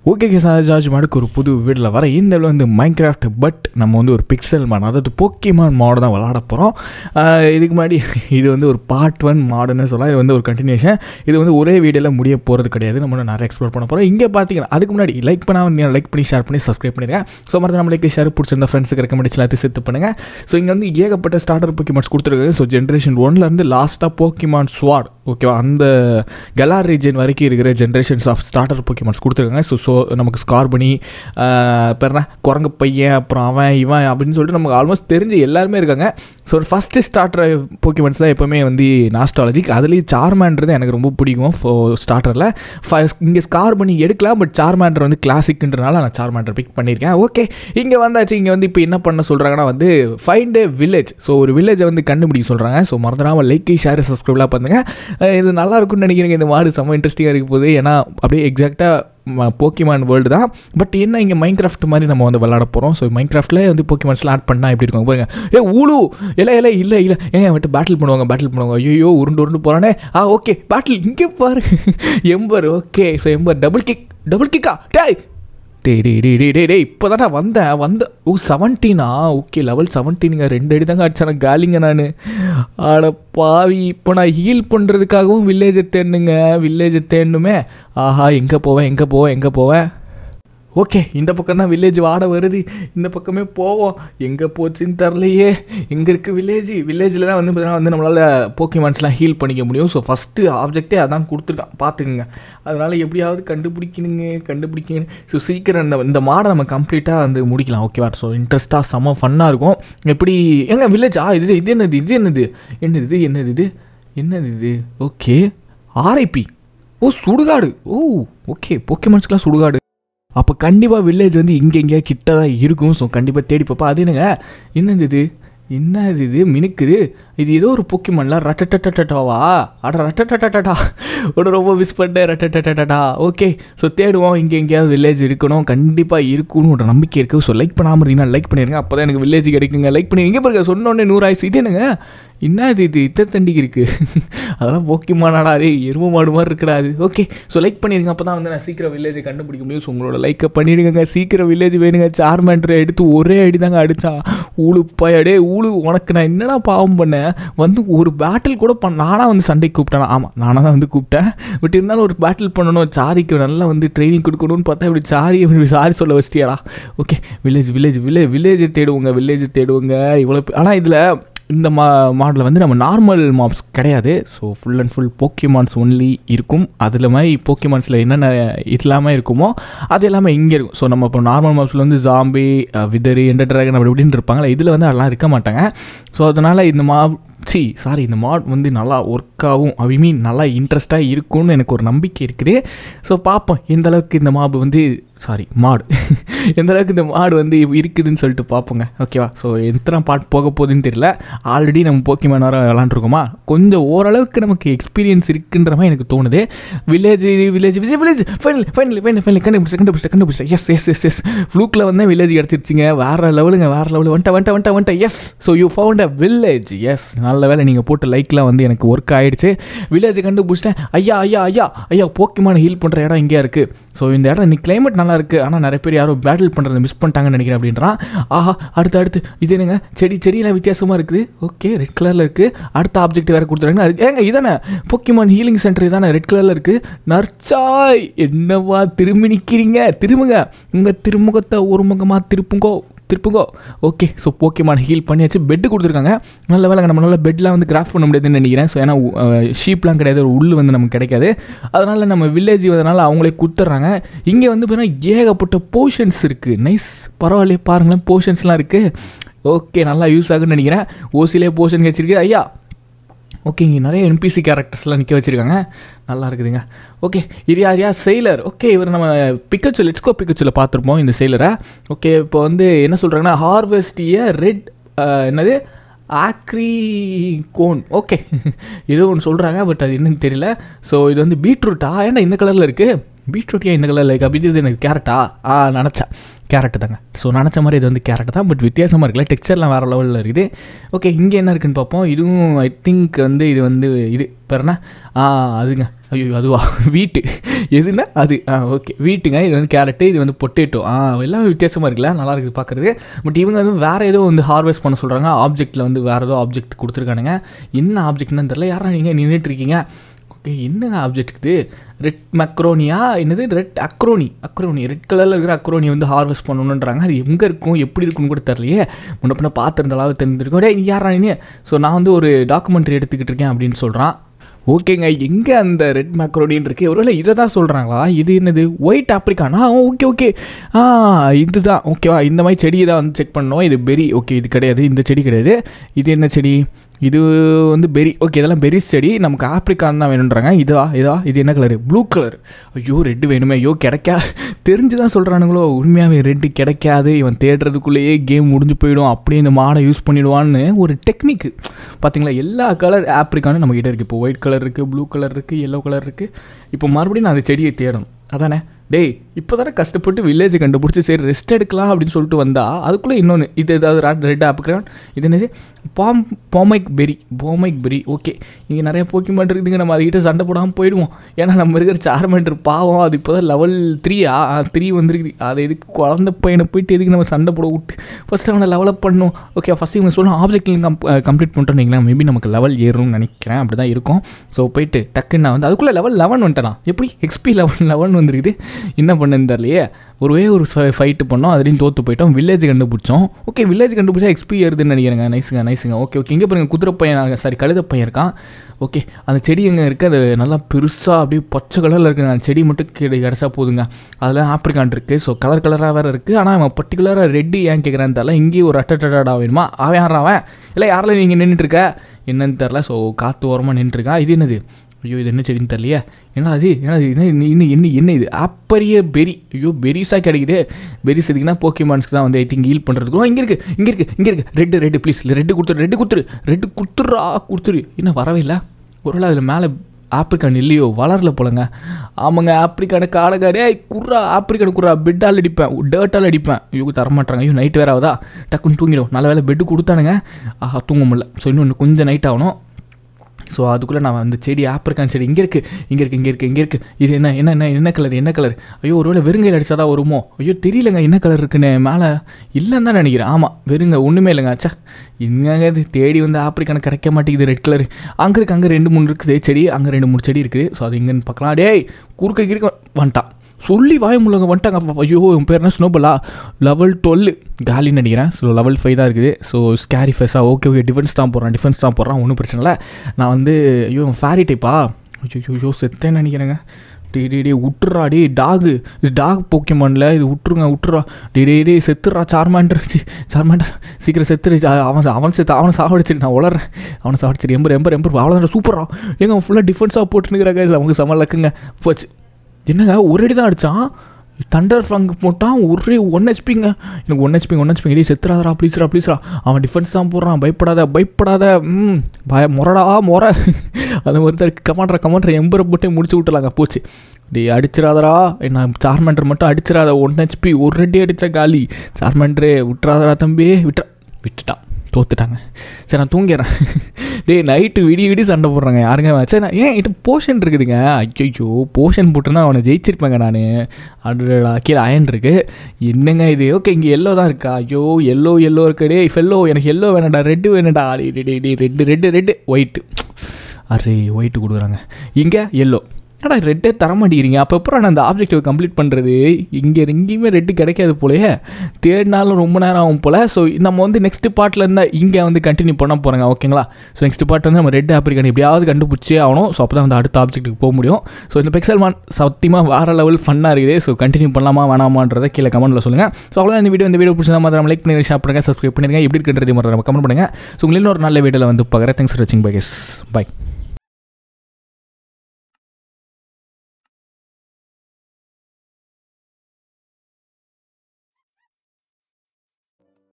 okay K George மாடுக்கு ஒரு புது வீட்டில் வர இந்த இதில் வந்து மைண்ட் கிராஃப்ட் பட் நம்ம வந்து ஒரு பிக்சல் மான் அதாவது போக்கிமான் மாடு தான் விளாட போகிறோம் இதுக்கு முன்னாடி இது வந்து ஒரு பார்ட் ஒன் மாடுன்னு சொல்லலாம் இது வந்து ஒரு கண்டினியூஷன் இது வந்து ஒரே வீடியோவில் முடிய போகிறது கிடையாது நம்ம இன்னும் நிறைய எக்ஸ்ப்ளோர் பண்ண போகிறோம் இங்கே பார்த்தீங்கன்னா அதுக்கு முன்னாடி லைக் பண்ணாமல் லைக் பண்ணி ஷேர் பண்ணி சப்ஸ்கிரைப் பண்ணிடுங்க ஸோ மறந்து நம்மளுக்கு ஷேர் பிடிச்சிருந்த ஃப்ரெண்ட்ஸுக்கு ரெக்கமெண்டேஷன் எல்லாத்தையும் சேர்த்து பண்ணுங்கள் ஸோ இங்கே வந்து ஏகப்பட்ட ஸ்டார்டர் போக்கிமான்ஸ் கொடுத்துருக்காங்க ஸோ ஜென்ரேஷன் ஒன்லேருந்து லாஸ்ட்டாக போக்கிமான் ஸ்வாட் ஓகேவா அந்த கலார் ரீஜன் வரைக்கும் இருக்கிற ஜென்ரேஷன்ஸ் ஆஃப் ஸ்டார்டர் போக்கிமான்ஸ் கொடுத்துருக்காங்க ஸோ ஸோ நமக்கு ஸ்கார் பண்ணி பெறனா குரங்கு பையன் அப்புறம் அவன் இவன் அப்படின்னு சொல்லிட்டு நமக்கு ஆல்மோஸ்ட் தெரிஞ்சு எல்லாருமே இருக்காங்க ஸோ ஃபஸ்ட்டு ஸ்டார்டர் போக்கிமான்ஸ் தான் எப்போவுமே வந்து நாஸ்டாலஜிக் அதுலேயும் சார்மேன்றது எனக்கு ரொம்ப பிடிக்கும் ஸ்டார்டரில் ஃபஸ்ட் இங்கே ஸ்கார் பண்ணி எடுக்கலாம் பட் சார்மேண்டர் வந்து கிளாசிக்ன்றனால நான் சார்மேண்டர் பிக் பண்ணியிருக்கேன் ஓகே இங்கே வந்தாச்சு இங்கே வந்து இப்போ என்ன பண்ண சொல்கிறாங்கன்னா வந்து ஃபைண்ட் ஏ வில்லேஜ் ஸோ ஒரு வில்லேஜை வந்து கண்டுபிடிக்க சொல்கிறாங்க ஸோ மறந்துடாமல் லைக் ஷேர் சப்ஸ்கிரைப்லாம் பண்ணுங்கள் இது நல்லா இருக்கும்னு நினைக்கிறேங்க இந்த மாடு செம்ம இன்ட்ரெஸ்டிங்காக இருக்க போகுது ஏன்னா அப்படியே எக்ஸாக்டாக போக்கிமான் வேர்ல்டு தான் பட் என்ன இங்கே மைண்ட் கிராஃப்ட் மாதிரி நம்ம வந்து விளாட போகிறோம் ஸோ மைண்ட் கிராஃப்டில் வந்து போக்கிமான்ஸ்லாம் ஆட் பண்ணால் எப்படி இருக்கும் பாருங்க ஏ ஊழு இல்லை இல்லை இல்லை இல்லை ஏங்க வந்துட்டு பேட்டில் பண்ணுவாங்க பேட்டில் பண்ணுவாங்க ஐயோ உருண்டு உருண்டு போகிறானே ஆ ஓகே பேட்டில் இங்கே பாரு ember okay so ember double kick double கிக்கா டேய் டே டே டே டே டே டே இப்போ தானே வந்தேன் வந்த ஓ செவன்டீனா ஓகே லெவல் செவன்டீனுங்க ரெண்டு அடி தாங்க அடிச்சான காலிங்க நான் ஆட பாவி இப்போ நான் ஹீல் பண்ணுறதுக்காகவும் வில்லேஜை தேடணுங்க வில்லேஜை தேடணுமே ஆஹா எங்கே போவேன் எங்கே போவேன் எங்கே போவேன் ஓகே இந்த பக்கம் தான் வில்லேஜ் வாட வருது இந்த பக்கமே போவோம் எங்கே போச்சுன்னு தரலையே எங்கே இருக்குது வில்லேஜ் வில்லேஜில் தான் வந்து பார்த்தீங்கன்னா வந்து நம்மளால் போக்கிமான்ஸ்லாம் ஹீல் பண்ணிக்க முடியும் ஸோ ஃபஸ்ட்டு ஆப்ஜெக்டே அதான் கொடுத்துருக்கான் பார்த்துக்குங்க அதனால் எப்படியாவது கண்டுபிடிக்கணுங்க கண்டுபிடிக்கணும் ஸோ சீக்கிரம் இந்த இந்த மாடை நம்ம கம்ப்ளீட்டாக வந்து முடிக்கலாம் ஓகேவா ஸோ இன்ட்ரெஸ்ட்டாக செம்ம ஃபன்னாக இருக்கும் எப்படி எங்க வில்லேஜ் ஆ இது இது என்னது இது என்னது என்னது இது என்னது இது என்னது இது ஓகே ஆர்ஐபி ஓ சுடுகாடு ஓ ஓகே போக்கிமான்ஸ்க்கெலாம் சுடுகாடு அப்போ கண்டிப்பாக வில்லேஜ் வந்து இங்கே எங்கேயா கிட்ட தான் இருக்கும் ஸோ கண்டிப்பாக தேடி பார்ப்பா அது என்னங்க என்னது இது என்ன இது மினுக்குது இது ஏதோ ஒரு போக்கிமன்ல ரட்டட்டட்டட்டாவா அட ரட்டட்டட்டட்டா ஒரு ரொம்ப மிஸ் பண்ணேன் ரட்டட்டட்டட்டா ஓகே ஸோ தேடுவோம் இங்கே எங்கேயாவது வில்லேஜ் இருக்கணும் கண்டிப்பாக இருக்கும்னு ஒரு நம்பிக்கை இருக்குது ஸோ லைக் பண்ணாமல் இருந்தீங்கன்னா லைக் பண்ணிடுங்க அப்போ தான் எனக்கு வில்லேஜ் கிடைக்குங்க லைக் பண்ணி எங்கே பாருங்க சொன்னோடனே நூறு ஆயிடுச்சு இது என்னங்க என்ன இது இது இத்த தண்டிக்கு இருக்குது அதெல்லாம் போக்கிமானாடா அதே எரும மாடு மாதிரி இருக்குடா அது ஓகே ஸோ லைக் பண்ணிடுங்க அப்போ தான் வந்து நான் சீக்கிரம் வில்லேஜை கண்டுபிடிக்க முடியும் ஸோ உங்களோட லைக்கை பண்ணிடுங்க சீக்கிரம் வில்லேஜ் வேணுங்க சார்மேண்டரை எடுத்து ஒரே அடி தாங்க அடித்தான் ஊழு பயடே ஊழு உனக்கு நான் என்னடா பாவம் பண்ணேன் வந்து ஒரு பேட்டில் கூட பண்ண நானாக வந்து சண்டைக்கு கூப்பிட்டேன் ஆமாம் நானாக தான் வந்து கூப்பிட்டேன் பட் இருந்தாலும் ஒரு பேட்டில் பண்ணணும் சாரிக்கு நல்லா வந்து ட்ரைனிங் கொடுக்கணும்னு பார்த்தா இப்படி சாரி இப்படி சாரி சொல்ல வச்சிட்டியாடா ஓகே வில்லேஜ் வில்லேஜ் வில்லேஜ் வில்லேஜை தேடுவோங்க வில்லேஜை தேடுவோங்க இவ்வளோ ஆனால் இதில் இந்த மா மாடலில் வந்து நம்ம நார்மல் மாப்ஸ் கிடையாது so full and full Pokemons only இருக்கும் அதில் மாதிரி போக்கிமான்ஸில் என்னென்ன இல்லாமல் இருக்குமோ அது எல்லாமே இங்கே இருக்கும் ஸோ நம்ம இப்போ நார்மல் மாப்ஸில் வந்து ஜாம்பி விதரி என்டர் ட்ராகன் அப்படி இப்படின்னு இருப்பாங்களே இதில் வந்து அதெல்லாம் இருக்க மாட்டாங்க ஸோ அதனால் இந்த மா சி சாரி இந்த மாட் வந்து நல்லா ஒர்க்காகவும் ஐ மீன் நல்லா இன்ட்ரெஸ்ட்டாக இருக்கும்னு எனக்கு ஒரு நம்பிக்கை இருக்குது ஸோ பார்ப்போம் எந்த அளவுக்கு இந்த மாபு வந்து சாரி மாடு எந்த அளவுக்கு இந்த மாடு வந்து இருக்குதுன்னு சொல்லிட்டு பார்ப்போங்க ஓகேவா ஸோ எத்தனை பாட் போக போகுதுன்னு தெரியல ஆல்ரெடி நம்ம போக்கிமான் வர விளாண்டுருக்கோமா கொஞ்சம் ஓரளவுக்கு நமக்கு எக்ஸ்பீரியன்ஸ் இருக்குன்ற மாதிரி எனக்கு தோணுது village village village village final final final final கண்டுபிடிச்சேன் கண்டுபிடிச்சேன் கண்டுபிடிச்சேன் எஸ் எஸ் எஸ் எஸ் ஃப்ளூக்கில் வந்து வில்லேஜ் கிடச்சிருச்சிங்க வேறு லெவலுங்க வேறு லெவலு வந்துட்ட வந்துட்ட வந்துட்ட வந்துட்ட yes so you found a village yes நல்ல வேலை நீங்கள் போட்ட லைக்லாம் வந்து எனக்கு ஒர்க் ஆகிடுச்சு வில்லேஜ் கண்டுபிடிச்சிட்டேன் ஐயா ஐயா ஐயா ஐயா போக்கிமான ஹீல் பண்ணுற இடம் இங்கே இருக்குது ஸோ இந்த இடம் இன்னைக்கு கிளைமேட் நல்லா இருக்குது ஆனால் நிறைய பேர் யாரும் பேட்டில் பண்ணுறதை மிஸ் பண்ணிட்டாங்கன்னு நினைக்கிறேன் அப்படின்றான் ஆஹா அடுத்து அடுத்து இது என்னங்க செடி செடியெல்லாம் வித்தியாசமாக இருக்குது ஓகே ரெட் கலரில் இருக்குது அடுத்த ஆப்ஜெக்ட் வேறு கொடுத்துருக்காங்க அது ஏங்க இதானே போக்கிமான் ஹீலிங் சென்டர் இதானே ரெட் கலரில் இருக்குது நர்ச்சாய் என்னவா திரும்பி நிற்கிறீங்க திரும்புங்க உங்கள் திருமுகத்தை ஒரு முகமாக திருப்புங்கோ திருப்புங்கோ ஓகே ஸோ போக்கிமான் ஹீல் பண்ணியாச்சு பெட்டு கொடுத்துருக்காங்க நல்ல வேலை நம்ம நல்ல பெட்லாம் வந்து கிராஃப்ட் பண்ண முடியாதுன்னு நினைக்கிறேன் ஸோ ஏன்னா ஷீப்லாம் கிடையாது ஒரு உள் வந்து நமக்கு கிடைக்காது அதனால் நம்ம வில்லேஜ் வந்தனால அவங்களே கொடுத்துட்றாங்க இங்கே வந்து பார்த்தீங்கன்னா ஏகப்பட்ட போர்ஷன்ஸ் இருக்குது நைஸ் பரவாயில்லையே பாருங்களேன் போர்ஷன்ஸ்லாம் இருக்குது ஓகே நல்லா யூஸ் ஆகுன்னு நினைக்கிறேன் ஓசிலே போர்ஷன் வச்சிருக்கு ஐயா ஓகே இங்கே நிறைய என்பிசி கேரக்டர்ஸ்லாம் நிற்க வச்சுருக்காங்க நல்லா இருக்குதுங்க ஓகே இது யார் யார் செயலர் ஓகே இவர் நம்ம பிக்கச்சு லெட்ஸ்கோ பிக்கச்சுவில் பார்த்துருப்போம் இந்த செயலரை ஓகே இப்போ வந்து என்ன சொல்கிறாங்கன்னா ஹார்வெஸ்டிய ரெட் என்னது ஆக்ரி கோன் ஓகே ஏதோ ஒன்று சொல்கிறாங்க பட் அது என்னன்னு தெரியல ஸோ இது வந்து பீட்ரூட்டா ஏன்னா இந்த கலரில் இருக்குது பீட்ரூட்டியா இந்த கலர் லைக் அப்படி இது எனக்கு கேரட்டா ஆ நினச்சேன் கேரட்டு தாங்க ஸோ நினச்ச மாதிரி இது வந்து கேரட் தான் பட் வித்தியாசமாக இருக்குல்ல டெக்ஸ்சர்லாம் வேறு லெவலில் இருக்குது ஓகே இங்கே என்ன இருக்குன்னு பார்ப்போம் இதுவும் ஐ திங்க் வந்து இது வந்து இது பேர் என்ன ஆ அதுங்க ஐயோ அதுவா வீட்டு எதுனா அது ஆ ஓகே வீட்டுங்க இது வந்து கேரட்டு இது வந்து பொட்டேட்டோ ஆ எல்லாமே வித்தியாசமாக இருக்குல்ல நல்லா இருக்குது பார்க்குறது பட் இவங்க வந்து வேறு ஏதோ வந்து ஹார்வெஸ்ட் பண்ண சொல்கிறாங்க ஆப்ஜெக்ட்டில் வந்து வேறு ஏதோ ஆப்ஜெக்ட் கொடுத்துருக்கானுங்க என்ன ஆப்ஜெக்ட்னு தெரில யாரா நீங்கள் நின்றுட்டுருக்கீங்க ஓகே என்னங்க ஆப்ஜெக்ட் இது ரெட் மக்ரோனியா என்னது ரெட் அக்ரோனி அக்ரோனி ரெட் கலரில் இருக்கிற அக்ரோனி வந்து ஹார்வெஸ்ட் பண்ணணுன்றாங்க அது எங்கே இருக்கும் எப்படி இருக்குன்னு கூட தெரியலையே முன்ன பின்ன பார்த்துருந்தாலும் தெரிஞ்சிருக்கும் டே யாரா நீ ஸோ நான் வந்து ஒரு டாக்குமெண்ட்ரி எடுத்துக்கிட்டு இருக்கேன் அப்படின்னு சொல்கிறான் ஓகேங்க எங்கே அந்த ரெட் மேக்ரோனின்னு இருக்குது ஒருவேளை இதை தான் சொல்கிறாங்களா இது என்னது ஒயிட் ஆப்ரிக்கானா ஓகே ஓகே ஆ இதுதான் ஓகேவா இந்த மாதிரி செடியை தான் வந்து செக் பண்ணோம் இது பெரி ஓகே இது கிடையாது இந்த செடி கிடையாது இது என்ன செடி இது வந்து பெரி ஓகே இதெல்லாம் பெரிஸ் செடி நமக்கு ஆப்ரிக்கான் தான் வேணுன்றாங்க இதுவா இதா இது என்ன கலரு ப்ளூ கலர் ஐயோ ரெட்டு வேணுமே ஐயோ கிடைக்கா தெரிஞ்சு தான் சொல்கிறானுங்களோ உண்மையாகவே ரெட்டு கிடைக்காது இவன் தேடுறதுக்குள்ளேயே கேம் முடிஞ்சு போயிடும் அப்படியே இந்த மாடை யூஸ் பண்ணிடுவான்னு ஒரு டெக்னிக்கு பார்த்தீங்களா எல்லா கலர் ஆப்ரிக்கானும் நம்மக்கிட்ட இருக்குது இப்போ ஒயிட் கலர் இருக்குது ப்ளூ கலர் இருக்குது எல்லோ கலர் இருக்குது இப்போ மறுபடியும் நான் அந்த செடியை தேடணும் அதானே டேய் இப்போ தானே கஷ்டப்பட்டு வில்லேஜை கண்டுபிடிச்சி சரி ரெஸ்ட் எடுக்கலாம் அப்படின்னு சொல்லிட்டு வந்தால் அதுக்குள்ளே இன்னொன்று இது ஏதாவது ரெட் ஆப்புக்கிறான் இது என்னது பாம் பாமைக் பெரி பாமைக் பெரி ஓகே இங்கே நிறைய போக்கிமான் இருக்குதுங்க நம்ம அதுக்கிட்ட சண்டை போடாமல் போயிடுவோம் ஏன்னா நம்ம இருக்கிற சார்மெண்டர் பாவம் அது இப்போ தான் லெவல் த்ரீயா த்ரீ வந்துருக்குது அதை எதுக்கு குழந்த பையனை போயிட்டு எதுக்கு நம்ம சண்டை போட விட்டு ஃபஸ்ட்டு அவனை லெவலப் பண்ணணும் ஓகே ஃபஸ்ட்டு இவங்க சொல்லணும் ஆப்ஜெக்ட் கம் கம்ப்ளீட் பண்ணிட்டோம் வைங்களேன் மேபி நமக்கு லெவல் ஏறும்னு நினைக்கிறேன் அப்படி தான் இருக்கும் ஸோ போயிட்டு டக்குன்னு நான் வந்து அதுக்குள்ளே லெவல் லெவன் வந்துட்டேன் எப்படி எக்ஸ்பி லெவல் லெவன் வந்துருக்குது என்ன பண்ணுன்னு தெரியலையே ஒருவே ஒரு ஃபைட்டு பண்ணோம் அதுலேயும் தோற்று போயிட்டோம் வில்லேஜ் கண்டுபிடிச்சோம் ஓகே வில்லேஜ் கண்டுபிடிச்சா எக்ஸ்பி ஏறுதுன்னு நினைக்கிறேங்க நைஸுங்க நைஸுங்க ஓகே ஓகே இங்கே பாருங்க குதிரை பையன் சாரி கழுத பையன் இருக்கான் ஓகே அந்த செடி எங்கே இருக்குது அது நல்லா பெருசாக அப்படியே பச்சை கலரில் இருக்குங்க அந்த செடி மட்டும் கிடை கிடச்சா போதுங்க அதில் ஆப்ரிக்கான் இருக்குது ஸோ கலர் கலராக வேறு இருக்குது ஆனால் அவன் பர்டிகுலராக ரெட்டு ஏன் கேட்குறான்னு தெரில இங்கேயும் ஒரு அட்டடா வேணுமா அவன் யாரா அவன் இல்லை யாரில் நீங்கள் நின்றுட்டுருக்க என்னன்னு தெரில ஸோ காற்று ஓரமாக நின்றுருக்கான் இது என்னது ஐயோ இது என்ன செடின்னு தெரியலையே என்ன அது என்ன இது என்ன இன்னும் என்ன என்ன இது ஆப்பரிய பெரி ஐயோ பெரிஸாக கிடைக்குது பெரிஸ் எதுக்குன்னா போக்கிமான்ஸ்க்கு தான் வந்து ஐ திங்க் ஹீல் பண்ணுறதுக்கு இங்கே இருக்குது இங்கே இருக்குது இங்கே இருக்குது ரெட்டு ரெட்டு ப்ளீஸ் இல்லை ரெட்டு கொடுத்துரு ரெட்டு கொடுத்துரு ரெட்டு கொடுத்துட்றா கொடுத்துரு என்ன வரவே இல்லை ஒருவேளை அதில் மேலே ஆப்ரிக்கான் இல்லையோ வளரல போலங்க ஆமாங்க ஆப்ரிக்கான காலகாடே குர்ரா ஆப்ரிக்கான குர்ரா பெட்டால் அடிப்பேன் டேர்ட்டால் அடிப்பேன் ஐயோ தரமாட்டாங்க ஐயோ நைட் வேறு ஆகுதா டக்குன்னு தூங்கிடும் நல்ல வேலை பெட்டு கொடுத்தானுங்க ஆஹா தூங்க முடியல ஸோ இன்னும் கொஞ்சம் நைட் ஆகணும் ஸோ அதுக்குள்ளே நான் அந்த செடி ஆப்ரிக்கான் செடி இங்கே இருக்குது இங்கே இருக்குது இங்கே இருக்குது இங்கே இருக்குது இது என்ன என்ன என்ன என்ன கலர் என்ன கலர் ஐயோ ஒருவேளை வெறுங்கையில் அடித்தா தான் வருமோ ஐயோ தெரியலங்க என்ன கலர் இருக்குன்னு மேலே இல்லைன்னு தான் நினைக்கிறேன் ஆமாம் வெறுங்க ஒன்றுமே இல்லைங்க அச்சா என்னங்க இது தேடி வந்து ஆப்ரிக்கான கிடைக்க மாட்டேங்குது ரெட் கலர் அங்கே இருக்குது அங்கே ரெண்டு மூணு இருக்குது செடி அங்கே ரெண்டு மூணு செடி இருக்குது ஸோ அது எங்கேன்னு பார்க்கலாம் டேய் குறுக்க கிறுக்க வந்துட்டான் சொல்லி வாய முள்ளங்க வந்துட்டாங்க ஐயோ என் பேர் என்ன ஸ்னோபலா லெவல் டுவெல் காலின்னு நினைக்கிறேன் ஸோ லெவல் ஃபைவ் தான் இருக்குது ஸோ ஸ்கேரி ஃபேஸாக ஓகே ஓகே டிஃபென்ஸ் தான் போடுறான் டிஃபென்ஸ் தான் போடுறான் ஒன்றும் பிரச்சனை இல்லை நான் வந்து ஐயோ ஃபேரி டைப்பா ஐயோ ஐயோ செத்தேன்னு நினைக்கிறேங்க டே டே டே விட்டுறா டே டாகு இது டாக் போக்கியமான்ல இது விட்டுருங்க விட்டுறா டே டே டே செத்துறா சார்மாண்டர் சார்மாண்டர் சீக்கிரம் செத்துரு அவன் அவன் செத்து அவனை சாவடிச்சிரு நான் உளறேன் அவனை சாவடிச்சிரு எம்பர் எம்பர் எம்பர் அவ்வளோதான் சூப்பரா ஏங்க அவன் ஃபுல்லாக டிஃபென்ஸாக போட்டுனுக்கிறாங்க அவங்க சமலக்குங்க போச்சு என்னங்க ஒரு அடி தான் அடித்தான் தண்டர் ஃபங்க் போட்டான் ஒரே ஒன் ஹெச்பிங்க எனக்கு ஒன் ஹெச்பி ஒன் ஹெச்பி டே செத்துறாதரா ப்ளீஸ்ரா ப்ளீஸ்ரா அவன் டிஃபென்ஸ் தான் போடுறான் பயப்படாத பயப்படாத ம் பய முறடா முறை அது மாதிரி தான் கமாண்டரா கமாண்டரா எம்பரை போட்டே முடிச்சு விட்டுலாங்க போச்சு டே அடிச்சிடாதரா என்ன சார்மெண்டர் மட்டும் அடிச்சிடாத ஒன் ஹெச்பி ஒரு ரெடி அடித்தா காலி சார்மெண்டரே விட்டுறாதரா தம்பி விட்டுறா விட்டுட்டான் தோத்துட்டாங்க சரி நான் தூங்கிடுறேன் டேய் நைட்டு விடிய விடி சண்டை போடுறாங்க யாருங்க சரி நான் ஏன் இது போர்ஷன் இருக்குதுங்க ஐயோ போர்ஷன் போட்டுருந்தா அவனை ஜெயிச்சிருப்பேங்க நான் அடடா கீழே அயன் இருக்கு என்னங்க இது ஓகே இங்கே எல்லோ தான் இருக்கா ஐயோ எல்லோ எல்லோ இருக்கு டே ஃபெல்லோ எனக்கு எல்லோ வேணாடா ரெட்டு வேணாடா டே டே டே ரெட்டு ரெட்டு ரெட்டு ஒயிட்டு அரே ஒயிட்டு கொடுக்குறாங்க இங்கே எல்லோ ஏடா ரெட்டே தர மாட்டேங்கிறீங்க அப்போ அப்புறம் நான் அந்த ஆப்ஜெக்டிவ் கம்ப்ளீட் பண்ணுறது இங்கே எங்கேயுமே ரெட்டு கிடைக்காது போலயே தேடினாலும் ரொம்ப நேரம் ஆகும் போல் ஸோ நம்ம வந்து நெக்ஸ்ட் பார்ட்டில் இருந்தால் இங்கே வந்து கண்டினியூ பண்ண போகிறாங்க ஓகேங்களா ஸோ நெக்ஸ்ட் பார்ட் வந்து நம்ம ரெட் ஆப்ரிக்கான் எப்படியாவது கண்டுபிடிச்சே ஆகணும் ஸோ அப்போ தான் வந்து அடுத்த ஆப்ஜெக்ட்டுக்கு போக முடியும் ஸோ இந்த பெக்சல் மான் சத்தியமாக வேறு லெவல் ஃபன்னாக இருக்குது ஸோ கண்டினியூ பண்ணலாமா வேணாமான்றதை கீழே கமெண்ட்டில் சொல்லுங்கள் ஸோ அவ்வளோ இந்த வீடியோ இந்த வீடியோ பிடிச்சா மாதிரி நம்ம லைக் பண்ணி ஷேர் பண்ணுங்கள் சப்ஸ்கிரைப் பண்ணிடுங்க எப்படி இருக்குன்றது மாதிரி நம்ம கமெண்ட் பண்ணுங்கள் ஸோ உங்களுக்கு இன்னொரு நல்ல வீடியோவில் வந்து பார்க்குறேன் தேங்க்ஸ் ஃபார் வாட்சிங் பை கெஸ் பை